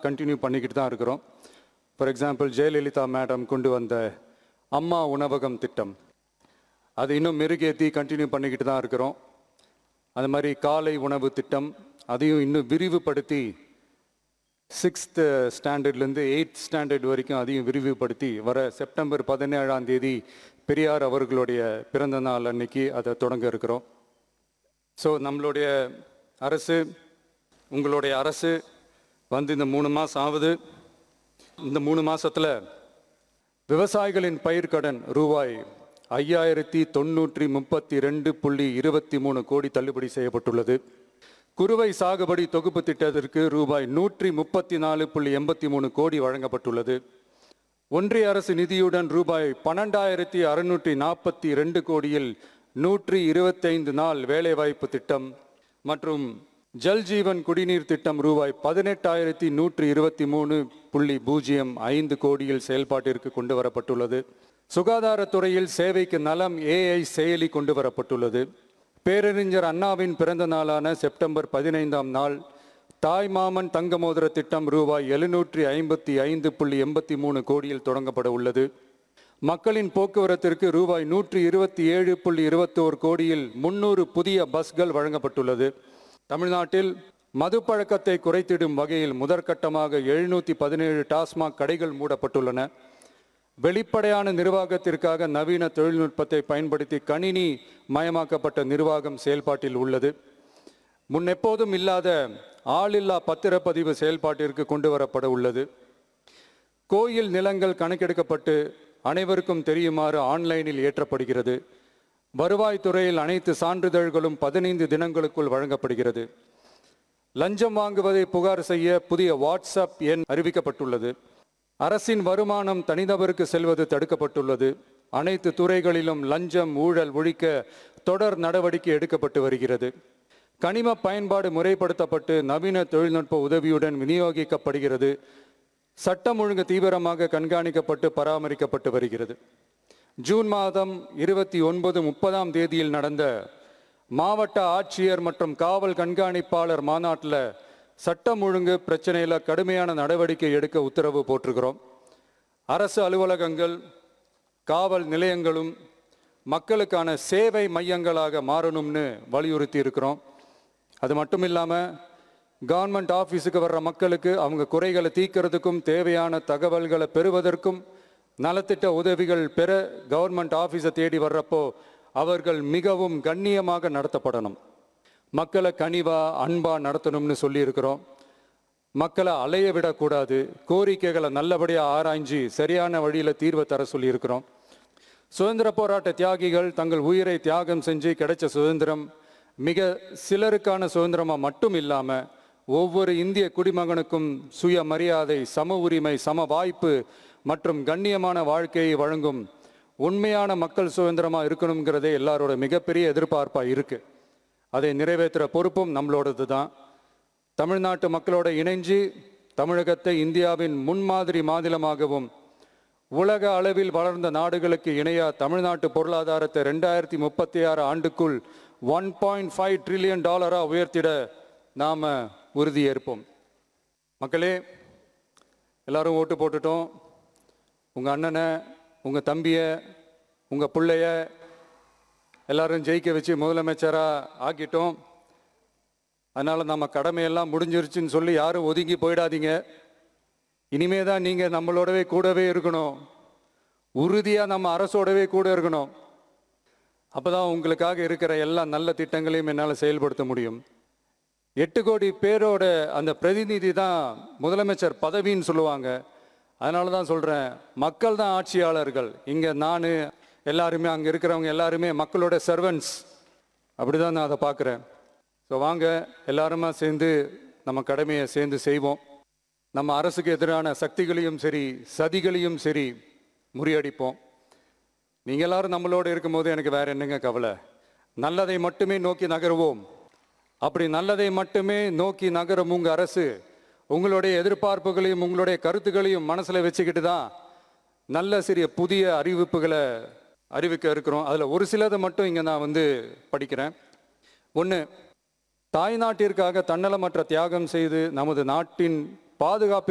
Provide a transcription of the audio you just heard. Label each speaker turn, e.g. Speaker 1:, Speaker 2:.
Speaker 1: continue பண்ணிக்கிட்டு தான் இருக்கிறோம் ஃபார் எக்ஸாம்பிள் ஜெயலலிதா மேடம் கொண்டு வந்த அம்மா உணவகம் திட்டம் அது இன்னும் மெருகேற்றி கண்டினியூ பண்ணிக்கிட்டு தான் இருக்கிறோம் அது மாதிரி காலை உணவு திட்டம் அதையும் இன்னும் விரிவுபடுத்தி சிக்ஸ்த்து ஸ்டாண்டர்ட்லேருந்து எயித் ஸ்டாண்டர்ட் வரைக்கும் அதையும் விரிவுபடுத்தி வர செப்டம்பர் பதினேழாம் தேதி பெரியார் அவர்களுடைய பிறந்த நாள் அன்னைக்கு அதை தொடங்க இருக்கிறோம் ஸோ நம்மளுடைய அரசு உங்களுடைய அரசு வந்து இந்த மூணு மாதம் ஆகுது இந்த மூணு மாசத்துல விவசாயிகளின் பயிர்க்கடன் ரூபாய் ஐயாயிரத்தி தொண்ணூற்றி முப்பத்தி ரெண்டு புள்ளி இருபத்தி மூணு கோடி தள்ளுபடி செய்யப்பட்டுள்ளது குறுவை சாகுபடி தொகுப்பு திட்டத்திற்கு ரூபாய் நூற்றி முப்பத்தி நாலு புள்ளி எண்பத்தி மூணு கோடி வழங்கப்பட்டுள்ளது ஒன்றிய அரசு நிதியுடன் ரூபாய் பன்னெண்டாயிரத்தி அறுநூற்றி நாற்பத்தி ரெண்டு கோடியில் நூற்றி இருபத்தைந்து நாள் வேலைவாய்ப்பு திட்டம் மற்றும் ஜல் ஜீவன் குடிநீர் திட்டம் ரூபாய் பதினெட்டாயிரத்தி நூற்றி இருபத்தி மூணு புள்ளி பூஜ்ஜியம் ஐந்து கோடியில் செயல்பாட்டிற்கு கொண்டு வரப்பட்டுள்ளது சுகாதாரத்துறையில் சேவைக்கு நலம் ஏஐ செயலி கொண்டு வரப்பட்டுள்ளது பேரறிஞர் அண்ணாவின் பிறந்த நாளான செப்டம்பர் பதினைந்தாம் நாள் தாய்மாமன் தங்க மோதிர திட்டம் ரூபாய் எழுநூற்றி ஐம்பத்தி ஐந்து புள்ளி எண்பத்தி மூணு கோடியில் தொடங்கப்பட உள்ளது மக்களின் போக்குவரத்திற்கு ரூபாய் நூற்றி இருபத்தி ஏழு புள்ளி இருபத்தோரு கோடியில் முன்னூறு புதிய பஸ்கள் வழங்கப்பட்டுள்ளது தமிழ்நாட்டில் மது பழக்கத்தை குறைத்திடும் வகையில் முதற்கட்டமாக எழுநூற்றி பதினேழு டாஸ்மாக் கடைகள் மூடப்பட்டுள்ளன வெளிப்படையான நிர்வாகத்திற்காக நவீன தொழில்நுட்பத்தை பயன்படுத்தி கணினி மயமாக்கப்பட்ட நிர்வாகம் செயல்பாட்டில் உள்ளது முன்னெப்போதும் இல்லாத ஆளில்லா பத்திரப்பதிவு செயல்பாட்டிற்கு கொண்டு வரப்பட உள்ளது கோயில் நிலங்கள் கணக்கெடுக்கப்பட்டு அனைவருக்கும் தெரியுமாறு ஆன்லைனில் ஏற்றப்படுகிறது வருவாய்த்துறையில் அனைத்து சான்றிதழ்களும் பதினைந்து தினங்களுக்குள் வழங்கப்படுகிறது லஞ்சம் வாங்குவதை புகார் செய்ய புதிய வாட்ஸ்அப் எண் அறிவிக்கப்பட்டுள்ளது அரசின் வருமானம் தனிநபருக்கு செல்வது தடுக்கப்பட்டுள்ளது அனைத்து துறைகளிலும் லஞ்சம் ஊழல் ஒழிக்க தொடர் நடவடிக்கை எடுக்கப்பட்டு வருகிறது கனிம பயன்பாடு முறைப்படுத்தப்பட்டு நவீன தொழில்நுட்ப உதவியுடன் விநியோகிக்கப்படுகிறது சட்டம் ஒழுங்கு தீவிரமாக கண்காணிக்கப்பட்டு பராமரிக்கப்பட்டு வருகிறது ஜூன் மாதம் இருபத்தி ஒன்பது முப்பதாம் தேதியில் நடந்த மாவட்ட ஆட்சியர் மற்றும் காவல் கண்காணிப்பாளர் மாநாட்டில் சட்டம் ஒழுங்கு பிரச்சனையில் கடுமையான நடவடிக்கை எடுக்க உத்தரவு போட்டிருக்கிறோம் அரசு அலுவலகங்கள் காவல் நிலையங்களும் மக்களுக்கான சேவை மையங்களாக மாறணும்னு வலியுறுத்தி இருக்கிறோம் அது மட்டும் இல்லாமல் கவர்மெண்ட் ஆஃபீஸுக்கு வர்ற மக்களுக்கு அவங்க குறைகளை தீர்க்கறதுக்கும் தேவையான தகவல்களை பெறுவதற்கும் நலத்திட்ட உதவிகள் பெற கவர்மெண்ட் ஆஃபீஸை தேடி வர்றப்போ அவர்கள் மிகவும் கண்ணியமாக நடத்தப்படணும் மக்களை கனிவா அன்பா நடத்தணும்னு சொல்லியிருக்கிறோம் மக்களை அலைய விடக்கூடாது கோரிக்கைகளை நல்லபடியாக ஆராய்ஞ்சு சரியான வழியில் தீர்வை தர சொல்லியிருக்கிறோம் சுதந்திர போராட்ட தியாகிகள் தங்கள் உயிரை தியாகம் செஞ்சு கிடைச்ச சுதந்திரம் மிக சிலருக்கான சுதந்திரமாக மட்டும் இல்லாமல் ஒவ்வொரு இந்திய குடிமகனுக்கும் சுய மரியாதை சம உரிமை சம வாய்ப்பு மற்றும் கண்ணியமான வாழ்க்கையை வழங்கும் உண்மையான மக்கள் சுதந்திரமாக இருக்கணுங்கிறதே எல்லாரோட மிகப்பெரிய எதிர்பார்ப்பாக இருக்குது அதை நிறைவேற்றுற பொறுப்பும் நம்மளோடது தான் தமிழ்நாட்டு மக்களோட இணைஞ்சு தமிழகத்தை இந்தியாவின் முன்மாதிரி மாநிலமாகவும் உலக அளவில் வளர்ந்த நாடுகளுக்கு இணையா தமிழ்நாட்டு பொருளாதாரத்தை ரெண்டாயிரத்தி முப்பத்தி ஆறு ஆண்டுக்குள் ஒன் பாயிண்ட் ஃபைவ் ட்ரில்லியன் டாலராக உயர்த்திட நாம் உறுதியேற்போம் மக்களே எல்லாரும் ஓட்டு போட்டுட்டோம் உங்கள் அண்ணனை உங்கள் தம்பியை உங்கள் பிள்ளைய எல்லாரும் ஜெயிக்க வச்சு முதலமைச்சராக ஆக்கிட்டோம் அதனால் நம்ம கடமையெல்லாம் முடிஞ்சிருச்சுன்னு சொல்லி யாரும் ஒதுங்கி போயிடாதீங்க இனிமே தான் நீங்கள் நம்மளோடவே கூடவே இருக்கணும் உறுதியாக நம்ம அரசோடவே கூட இருக்கணும் அப்போ தான் உங்களுக்காக இருக்கிற எல்லா நல்ல திட்டங்களையும் என்னால் செயல்படுத்த முடியும் எட்டு கோடி பேரோட அந்த பிரதிநிதி தான் முதலமைச்சர் பதவின்னு சொல்லுவாங்க அதனால தான் சொல்கிறேன் மக்கள் தான் ஆட்சியாளர்கள் இங்கே நான் எல்லாருமே அங்கே இருக்கிறவங்க எல்லாருமே மக்களோட சர்வன்ட்ஸ் அப்படி தான் நான் அதை பார்க்குறேன் ஸோ வாங்க எல்லாருமா சேர்ந்து நம்ம கடமையை சேர்ந்து செய்வோம் நம்ம அரசுக்கு எதிரான சக்திகளையும் சரி சதிகளையும் சரி முறியடிப்போம் நீங்கள் எல்லாரும் நம்மளோட இருக்கும்போது எனக்கு வேற என்னங்க கவலை நல்லதை மட்டுமே நோக்கி நகருவோம் அப்படி நல்லதை மட்டுமே நோக்கி நகரும் உங்கள் அரசு உங்களுடைய எதிர்பார்ப்புகளையும் உங்களுடைய கருத்துக்களையும் மனசில் வச்சுக்கிட்டு தான் நல்ல சிறிய புதிய அறிவிப்புகளை அறிவிக்க இருக்கிறோம் அதில் ஒரு சிலதை மட்டும் இங்கே நான் வந்து படிக்கிறேன் ஒன்று தாய்நாட்டிற்காக தன்னலமற்ற தியாகம் செய்து நமது நாட்டின் பாதுகாப்பு